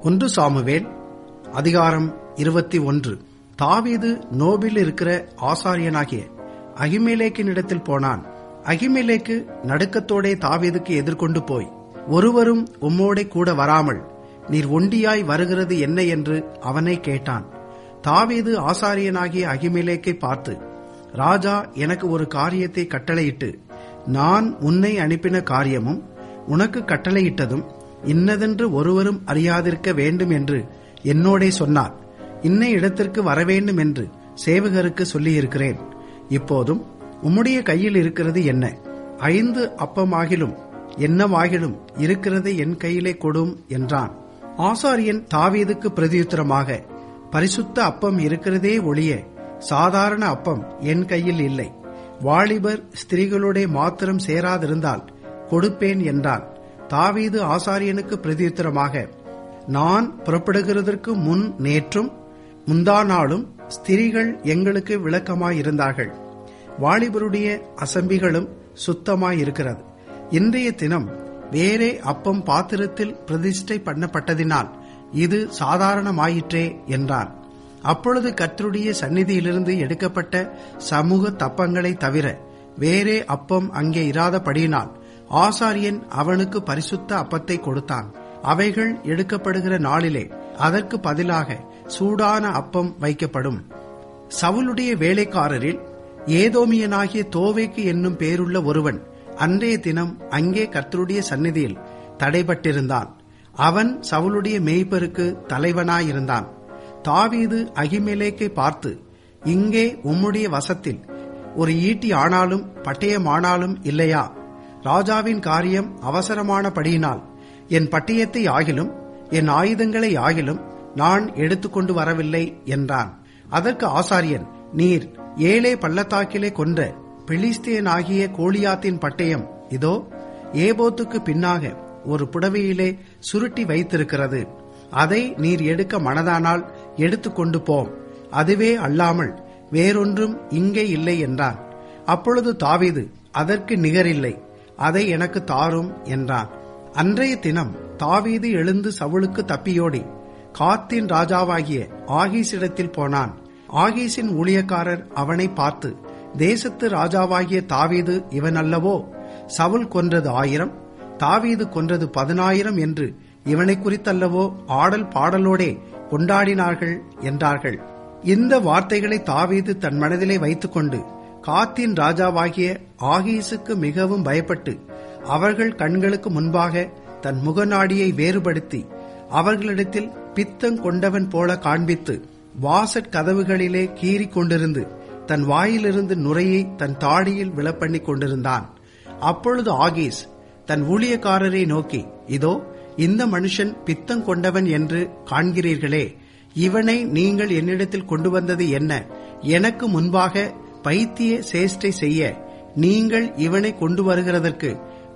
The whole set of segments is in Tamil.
ஒன்று சாமுவேல் அதிகாரம் இருபத்தி ஒன்று தாவீது நோபில் இருக்கிற ஆசாரியனாகிய அகிமேலேக்கினிடத்தில் போனான் அகிமேலேக்கு நடுக்கத்தோடே தாவீதுக்கு எதிர்கொண்டு போய் ஒருவரும் உம்மோடே கூட வராமல் நீர் ஒண்டியாய் வருகிறது என்ன என்று அவனை கேட்டான் தாவீது ஆசாரியனாகிய அகிமேலேக்கை பார்த்து ராஜா எனக்கு ஒரு காரியத்தை கட்டளையிட்டு நான் உன்னை அனுப்பின காரியமும் உனக்கு கட்டளையிட்டதும் இன்னதென்று ஒருவரும் அறியாதிருக்க வேண்டும் என்று என்னோடே சொன்னார் இன்ன இடத்திற்கு வரவேண்டும் என்று சேவகருக்கு சொல்லியிருக்கிறேன் இப்போதும் உம்முடைய கையில் இருக்கிறது என்ன ஐந்து அப்பமாகிலும் என்னவாகிலும் இருக்கிறதை என் கையிலே கொடும் என்றான் ஆசாரியன் தாவீதுக்கு பிரதியுத்தரமாக பரிசுத்த அப்பம் இருக்கிறதே ஒழிய சாதாரண அப்பம் என் கையில் இல்லை வாலிபர் ஸ்திரீகளோட மாத்திரம் சேராதிருந்தால் கொடுப்பேன் என்றான் தாவீது ஆசாரியனுக்கு பிரதியுத்தரமாக நான் புறப்படுகிறதற்கு முன் நேற்றும் முந்தா நாளும் ஸ்திரீகள் எங்களுக்கு விளக்கமாயிருந்தார்கள் வாலிபருடைய அசம்பிகளும் சுத்தமாயிருக்கிறது இன்றைய தினம் வேறே அப்பம் பாத்திரத்தில் பிரதிஷ்டை பண்ணப்பட்டதினால் இது சாதாரணமாயிற்றே என்றான் அப்பொழுது கர்த்தருடைய சந்நிதியிலிருந்து எடுக்கப்பட்ட சமூக தப்பங்களை தவிர வேறே அப்பம் அங்கே இராதபடியினால் ஆசாரியன் அவனுக்கு பரிசுத்த அப்பத்தை கொடுத்தான் அவைகள் எடுக்கப்படுகிற நாளிலே அதற்கு பதிலாக சூடான அப்பம் வைக்கப்படும் சவுளுடைய வேலைக்காரரில் ஏதோமியனாகிய தோவேக்கு என்னும் பேருள்ள ஒருவன் அன்றைய தினம் அங்கே கர்த்தருடைய சந்நிதியில் தடைபட்டிருந்தான் அவன் சவுளுடைய மேய்ப்பருக்கு தலைவனாயிருந்தான் தாவீது அகிமேலேக்கை பார்த்து இங்கே உம்முடைய வசத்தில் ஒரு ஈட்டி ஆனாலும் பட்டயமானாலும் இல்லையா ராஜாவின் காரியம் அவசரமானபடியினால் என் பட்டயத்தை ஆகிலும் என் ஆயுதங்களை ஆகிலும் நான் எடுத்துக்கொண்டு வரவில்லை என்றான் அதற்கு ஆசாரியன் நீர் ஏழே பள்ளத்தாக்கிலே கொன்ற பெலிஸ்தியனாகிய கோலியாத்தின் பட்டயம் இதோ ஏபோத்துக்கு பின்னாக ஒரு புடவையிலே சுருட்டி வைத்திருக்கிறது அதை நீர் எடுக்க மனதானால் எடுத்துக்கொண்டு போம் அதுவே அல்லாமல் வேறொன்றும் இங்கே இல்லை என்றான் அப்பொழுது தாவீது அதற்கு நிகரில்லை அதை எனக்கு தாரும் என்றான் அன்றைய தினம் தாவீது எழுந்து சவுளுக்கு தப்பியோடி காத்தின் ராஜாவாகிய ஆகீஸிடத்தில் போனான் ஆகீஸின் ஊழியக்காரர் அவனை பார்த்து தேசத்து ராஜாவாகிய தாவீது இவன் அல்லவோ சவுல் கொன்றது ஆயிரம் தாவீது கொன்றது பதினாயிரம் என்று இவனை குறித்தல்லவோ ஆடல் பாடலோடே கொண்டாடினார்கள் என்றார்கள் இந்த வார்த்தைகளை தாவீது தன் மனதிலே வைத்துக்கொண்டு காத்தின் ராஜாவாகிய ஆகீசுக்கு மிகவும் பயப்பட்டு அவர்கள் கண்களுக்கு முன்பாக தன் முகநாடியை வேறுபடுத்தி அவர்களிடத்தில் பித்தம் கொண்டவன் போல காண்பித்து வாசற் கதவுகளிலே கீறி கொண்டிருந்து தன் வாயிலிருந்து நுரையை தன் தாடியில் விழப்பண்ணி கொண்டிருந்தான் அப்பொழுது ஆகீஸ் தன் ஊழியக்காரரை நோக்கி இதோ இந்த மனுஷன் பித்தம் கொண்டவன் என்று காண்கிறீர்களே இவனை நீங்கள் என்னிடத்தில் கொண்டு வந்தது என்ன எனக்கு முன்பாக பைத்திய சேஷ்டை செய்ய நீங்கள் இவனை கொண்டு வருகிறதற்கு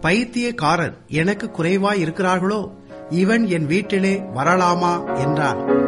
பைத்தியக்காரர் எனக்கு குறைவாய் இருக்கிறார்களோ இவன் என் வீட்டிலே வரலாமா என்றான்